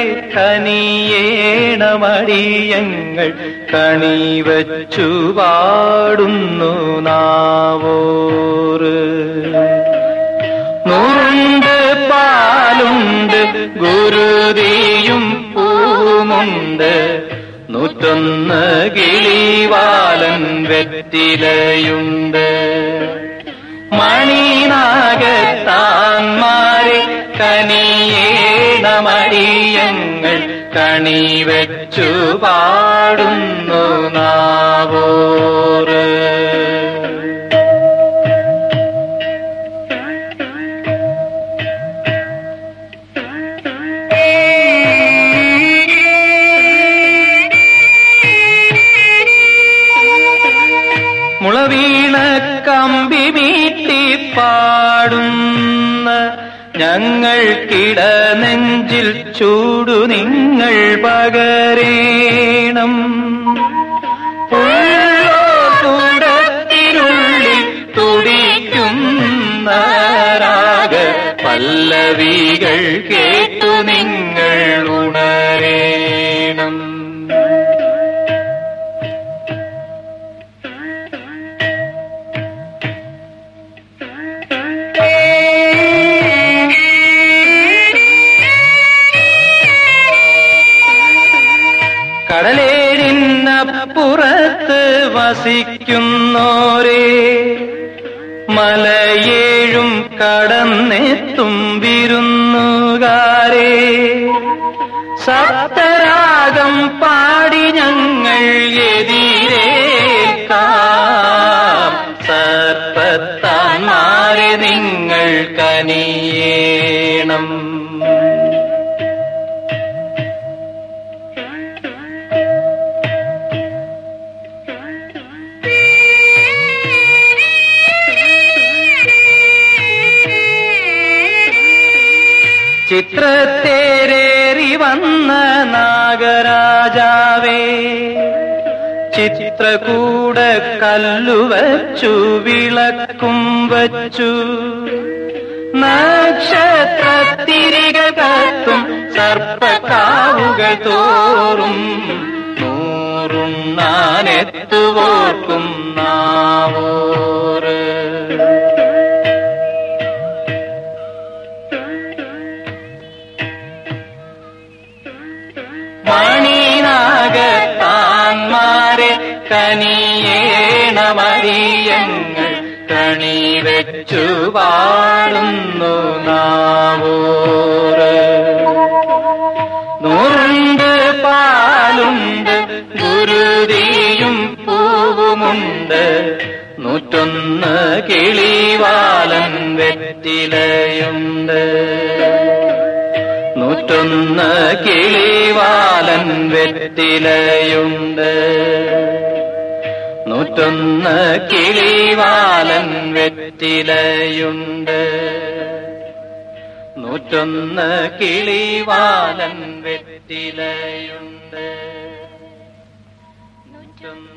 കനിയേണമടിയങ്ങൾ കണി വച്ചു പാടുന്നു നാവോറ് നൂറുണ്ട് പാലുണ്ട് ഗുരുതിയും പൂവുമുണ്ട് നൂറ്റൊന്ന് കിളിവാലൻ വെറ്റിലയുണ്ട് മണിനാഗത്താന്മാരെ കനിയേണമടിയങ്ങൾ കണി വെച്ചു പാടുന്നു നാവോറ് മുളവീണ കമ്പി മീട്ടി പാടുന്ന ഞങ്ങൾക്കിട നെഞ്ചിൽ ചൂടു നിങ്ങൾ പകരേണം കൂടത്തിനുള്ളിൽ തുടിക്കുന്ന രാഗ പല്ലവികൾ കേട്ടു നിങ്ങൾ ഉണരേണം കടലേരിനപ്പുറത്ത് വസിക്കുന്നോരേ മലയേഴും കടന്നെത്തും വിരുന്നുകാരേ സപ്തരാഗം പാടി ഞങ്ങൾ എതിരേക്കാം സർപ്പത്താന്മാരെ നിങ്ങൾ കനിയേണം ചിത്രത്തേരേറി വന്ന നാഗരാജാവേ ചിത്രകൂട കല്ലുവച്ചു വിളക്കും വച്ചു നക്ഷത്രത്തിരിക കത്തും സർപ്പക്കാവുകൾ തോറും നൂറുണ്ണാനെത്തുവോർക്കും നാവോറ് മണിനാഗത്താന്മാരെ കനിയേണമറിയങ്ങൾ കണി വെച്ചു പാടുന്നു നാവോറ് നൂറുണ്ട് പാലുണ്ട് ഗുരുതിയും പൂവുമുണ്ട് നൂറ്റൊന്ന് കിളിവാലൻ വെറ്റിലയുണ്ട് നൂറ്റൊന്ന് കിളിവാലൻ വെറ്റിലയുണ്ട് നൂറ്റൊന്ന് കിളിവാലൻ വെറ്റിലയുണ്ട് നൂറ്റൊന്ന് കിളിവാലൻ വെറ്റിലയുണ്ട് നൂറ്റൊന്ന്